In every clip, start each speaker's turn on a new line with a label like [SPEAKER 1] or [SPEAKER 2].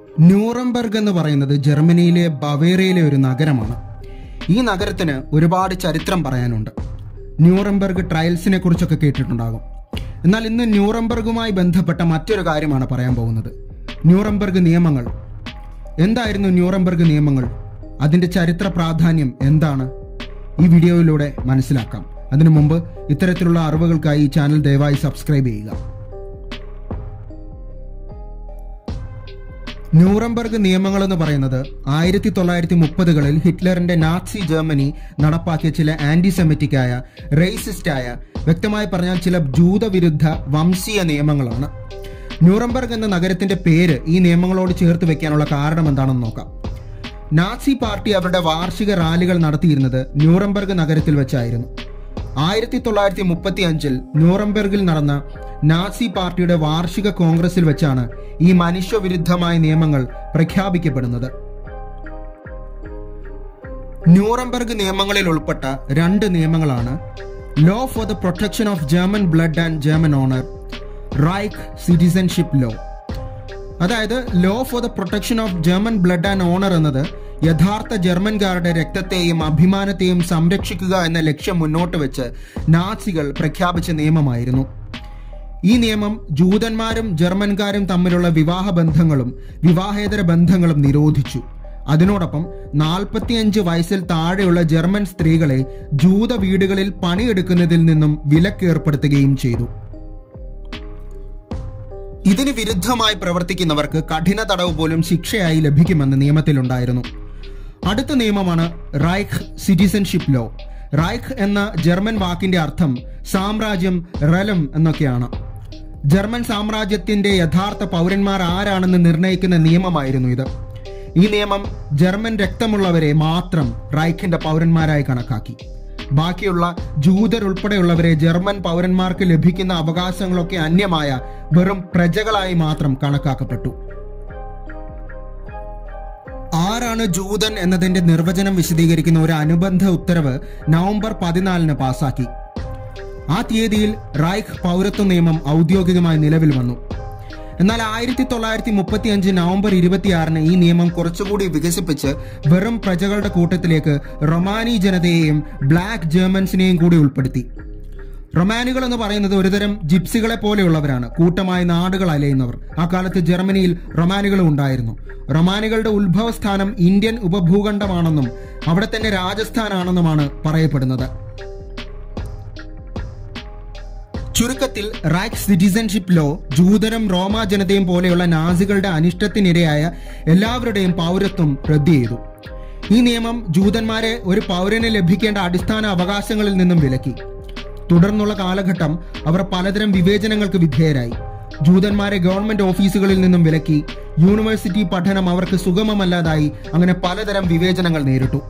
[SPEAKER 1] Nuremberg എന്ന് പറയുന്നത് ജർമ്മനിയിലെ ബവേറിയയിലെ ഒരു നഗരമാണ് ഈ നഗരത്തിന് ഒരുപാട് ചരിത്രം പറയാനുണ്ട് ന്യൂറംബർഗ് ട്രയൽസിനെ കുറിച്ചൊക്കെ കേട്ടിട്ടുണ്ടാകും എന്നാൽ ഇന്ന് ന്യൂറംബർഗുമായി ബന്ധപ്പെട്ട മറ്റൊരു കാര്യമാണ് പറയാൻ പോകുന്നത് ന്യൂറംബർഗ് നിയമങ്ങൾ എന്തായിരുന്നു ന്യൂറംബർഗ് നിയമങ്ങൾ അതിന്റെ ചരിത്ര പ്രാധാന്യം എന്താണ് ഈ വീഡിയോയിലൂടെ മനസ്സിലാക്കാം അതിനു മുമ്പ് ഇത്തരത്തിലുള്ള അറിവുകൾക്കായി ഈ ചാനൽ ദയവായി സബ്സ്ക്രൈബ് ചെയ്യുക ന്യൂറംബർഗ് നിയമങ്ങൾ എന്ന് പറയുന്നത് ആയിരത്തി തൊള്ളായിരത്തി മുപ്പതുകളിൽ ഹിറ്റ്ലറിന്റെ നാസി ജർമ്മനി നടപ്പാക്കിയ ചില ആന്റിസെമിറ്റിക്കായ റേസിസ്റ്റായ വ്യക്തമായി പറഞ്ഞാൽ ചില ജൂതവിരുദ്ധ വംശീയ നിയമങ്ങളാണ് ന്യൂറംബർഗ് എന്ന നഗരത്തിന്റെ പേര് ഈ നിയമങ്ങളോട് ചേർത്ത് വെക്കാനുള്ള കാരണം എന്താണെന്ന് നോക്കാം നാസി പാർട്ടി അവരുടെ വാർഷിക റാലികൾ നടത്തിയിരുന്നത് ന്യൂറംബർഗ് നഗരത്തിൽ വെച്ചായിരുന്നു ആയിരത്തി തൊള്ളായിരത്തി മുപ്പത്തി അഞ്ചിൽ ന്യൂറംബർഗിൽ നടന്ന നാസി പാർട്ടിയുടെ വാർഷിക കോൺഗ്രസിൽ വെച്ചാണ് ഈ മനുഷ്യവിരുദ്ധമായ നിയമങ്ങൾ പ്രഖ്യാപിക്കപ്പെടുന്നത് ന്യൂറംബർഗ് നിയമങ്ങളിൽ ഉൾപ്പെട്ട രണ്ട് നിയമങ്ങളാണ് law for the protection of German blood and German honour Reich citizenship law അതായത് law for the protection of German blood and honour എന്നത് യഥാർത്ഥ ജർമ്മൻകാരുടെ രക്തത്തെയും അഭിമാനത്തെയും സംരക്ഷിക്കുക എന്ന ലക്ഷ്യം മുന്നോട്ട് വെച്ച് നാസികൾ പ്രഖ്യാപിച്ച നിയമമായിരുന്നു ഈ നിയമം ജൂതന്മാരും ജർമ്മൻകാരും തമ്മിലുള്ള വിവാഹ ബന്ധങ്ങളും വിവാഹേതര ബന്ധങ്ങളും നിരോധിച്ചു അതിനോടൊപ്പം നാൽപ്പത്തിയഞ്ച് വയസ്സിൽ താഴെയുള്ള ജർമ്മൻ സ്ത്രീകളെ ജൂത വീടുകളിൽ പണിയെടുക്കുന്നതിൽ നിന്നും വിലക്കേർപ്പെടുത്തുകയും ചെയ്തു ഇതിന് വിരുദ്ധമായി പ്രവർത്തിക്കുന്നവർക്ക് കഠിന തടവ് പോലും ശിക്ഷയായി ലഭിക്കുമെന്ന് നിയമത്തിലുണ്ടായിരുന്നു അടുത്ത നിയമമാണ് റൈഖ് സിറ്റിസൺഷിപ്പ് ലോ റൈഖ് എന്ന ജർമ്മൻ വാക്കിന്റെ അർത്ഥം സാമ്രാജ്യം റലം എന്നൊക്കെയാണ് ജർമ്മൻ സാമ്രാജ്യത്തിന്റെ യഥാർത്ഥ പൗരന്മാർ ആരാണെന്ന് നിർണയിക്കുന്ന നിയമമായിരുന്നു ഇത് ഈ നിയമം ജർമ്മൻ രക്തമുള്ളവരെ മാത്രം റൈഖിന്റെ പൗരന്മാരായി കണക്കാക്കി ബാക്കിയുള്ള ജൂതരുൾപ്പെടെയുള്ളവരെ ജർമ്മൻ പൗരന്മാർക്ക് ലഭിക്കുന്ന അവകാശങ്ങളൊക്കെ അന്യമായ വെറും പ്രജകളായി മാത്രം കണക്കാക്കപ്പെട്ടു ആരാണ് ജൂതൻ എന്നതിന്റെ നിർവചനം വിശദീകരിക്കുന്ന ഒരു അനുബന്ധ ഉത്തരവ് നവംബർ പതിനാലിന് പാസാക്കി ആ തീയതിയിൽ റൈഖ് പൗരത്വ നിയമം ഔദ്യോഗികമായി നിലവിൽ വന്നു എന്നാൽ ആയിരത്തി തൊള്ളായിരത്തി മുപ്പത്തി അഞ്ച് നവംബർ ഇരുപത്തിയാറിന് ഈ നിയമം കുറച്ചുകൂടി വികസിപ്പിച്ച് വെറും പ്രജകളുടെ കൂട്ടത്തിലേക്ക് റൊമാനി ജനതയെയും ബ്ലാക്ക് ജർമൻസിനെയും കൂടി ഉൾപ്പെടുത്തി റൊമാനികൾ എന്ന് പറയുന്നത് ഒരുതരം ജിപ്സികളെ പോലെയുള്ളവരാണ് കൂട്ടമായി നാടുകൾ അലയുന്നവർ ആ കാലത്ത് ജർമ്മനിയിൽ റൊമാനികളും ഉണ്ടായിരുന്നു റൊമാനികളുടെ ഉത്ഭവസ്ഥാനം ഇന്ത്യൻ ഉപഭൂഖണ്ഡമാണെന്നും അവിടെ തന്നെ രാജസ്ഥാനാണെന്നുമാണ് പറയപ്പെടുന്നത് ചുരുക്കത്തിൽ റാക്സ് സിറ്റിസൺഷിപ്പ് ലോ ജൂതരും റോമ ജനതയും പോലെയുള്ള നാസികളുടെ അനിഷ്ടത്തിനിരയായ എല്ലാവരുടെയും പൗരത്വം റദ്ദു ചെയ്തു ഈ നിയമം ജൂതന്മാരെ ഒരു പൗരന് ലഭിക്കേണ്ട അടിസ്ഥാന അവകാശങ്ങളിൽ നിന്നും വിലക്കി തുടർന്നുള്ള കാലഘട്ടം അവർ പലതരം വിവേചനങ്ങൾക്ക് വിധേയരായി ജൂതന്മാരെ ഗവൺമെന്റ് ഓഫീസുകളിൽ നിന്നും വിലക്കി യൂണിവേഴ്സിറ്റി പഠനം അവർക്ക് സുഗമമല്ലാതായി അങ്ങനെ പലതരം വിവേചനങ്ങൾ നേരിട്ടു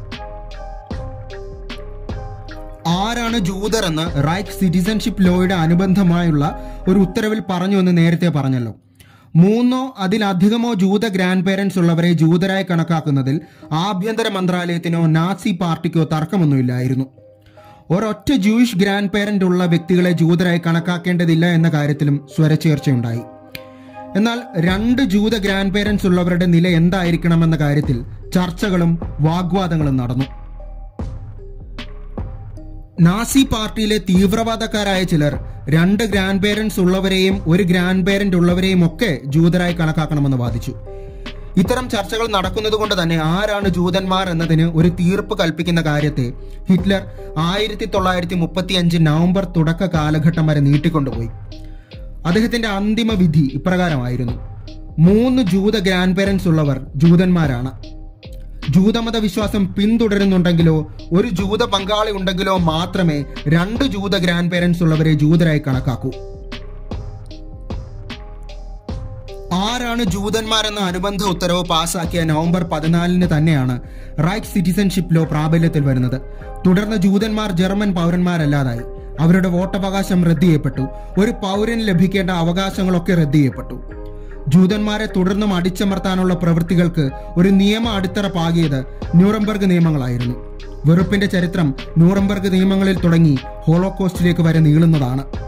[SPEAKER 1] ആരാണ് ജൂതർ എന്ന് റൈറ്റ് സിറ്റിസൺഷിപ്പ് ലോയുടെ അനുബന്ധമായുള്ള ഒരു ഉത്തരവിൽ പറഞ്ഞു എന്ന് നേരത്തെ പറഞ്ഞല്ലോ മൂന്നോ അതിലധികമോ ജൂത ഗ്രാൻഡ് പേരൻസ് ഉള്ളവരെ ജൂതരായി കണക്കാക്കുന്നതിൽ ആഭ്യന്തര മന്ത്രാലയത്തിനോ നാസി പാർട്ടിക്കോ തർക്കമൊന്നുമില്ലായിരുന്നു ഒരൊറ്റ ജൂയിഷ് ഗ്രാൻഡ് പേരന്റ് ഉള്ള വ്യക്തികളെ ജൂതരായി കണക്കാക്കേണ്ടതില്ല എന്ന കാര്യത്തിലും സ്വരച്ചേർച്ചയുണ്ടായി എന്നാൽ രണ്ട് ജൂത ഗ്രാൻഡ് പേരൻസ് ഉള്ളവരുടെ നില എന്തായിരിക്കണമെന്ന കാര്യത്തിൽ ചർച്ചകളും വാഗ്വാദങ്ങളും നടന്നു നാസി പാർട്ടിയിലെ തീവ്രവാദക്കാരായ ചിലർ രണ്ട് ഗ്രാൻഡ് പേരൻസ് ഉള്ളവരെയും ഒരു ഗ്രാൻഡ് പേരന്റ് ഉള്ളവരെയും ഒക്കെ ജൂതരായി കണക്കാക്കണമെന്ന് വാദിച്ചു ഇത്തരം ചർച്ചകൾ നടക്കുന്നത് കൊണ്ട് തന്നെ ആരാണ് ജൂതന്മാർ എന്നതിന് ഒരു തീർപ്പ് കൽപ്പിക്കുന്ന കാര്യത്തെ ഹിറ്റ്ലർ ആയിരത്തി തൊള്ളായിരത്തി മുപ്പത്തി അഞ്ച് നവംബർ തുടക്ക കാലഘട്ടം വരെ നീട്ടിക്കൊണ്ടുപോയി അദ്ദേഹത്തിന്റെ അന്തിമ വിധി ഇപ്രകാരമായിരുന്നു മൂന്ന് ജൂത ഗ്രാൻഡ് പേരൻസ് ഉള്ളവർ ജൂതന്മാരാണ് ജൂതമത വിശ്വാസം പിന്തുടരുന്നുണ്ടെങ്കിലോ ഒരു ജൂത പങ്കാളി ഉണ്ടെങ്കിലോ മാത്രമേ രണ്ട് ജൂത ഗ്രാൻഡ് പേരൻസ് ഉള്ളവരെ ജൂതരായി കണക്കാക്കൂ ആരാണ് ജൂതന്മാരെന്ന അനുബന്ധ ഉത്തരവ് പാസാക്കിയ നവംബർ പതിനാലിന് തന്നെയാണ് റൈറ്റ് സിറ്റിസൺഷിപ്പ് ലോ പ്രാബല്യത്തിൽ വരുന്നത് തുടർന്ന് ജൂതന്മാർ ജർമ്മൻ പൗരന്മാരല്ലാതായി അവരുടെ വോട്ടവകാശം റദ്ദ് ചെയ്യപ്പെട്ടു ഒരു പൗരന് ലഭിക്കേണ്ട അവകാശങ്ങളൊക്കെ റദ്ദ് ചെയ്യപ്പെട്ടു ജൂതന്മാരെ തുടർന്നും അടിച്ചമർത്താനുള്ള പ്രവൃത്തികൾക്ക് ഒരു നിയമ അടിത്തറ പാകിയത് ന്യൂറംബർഗ് നിയമങ്ങളായിരുന്നു വെറുപ്പിന്റെ ചരിത്രം ന്യൂറംബർഗ് നിയമങ്ങളിൽ തുടങ്ങി ഹോളോകോസ്റ്റിലേക്ക് വരെ നീളുന്നതാണ്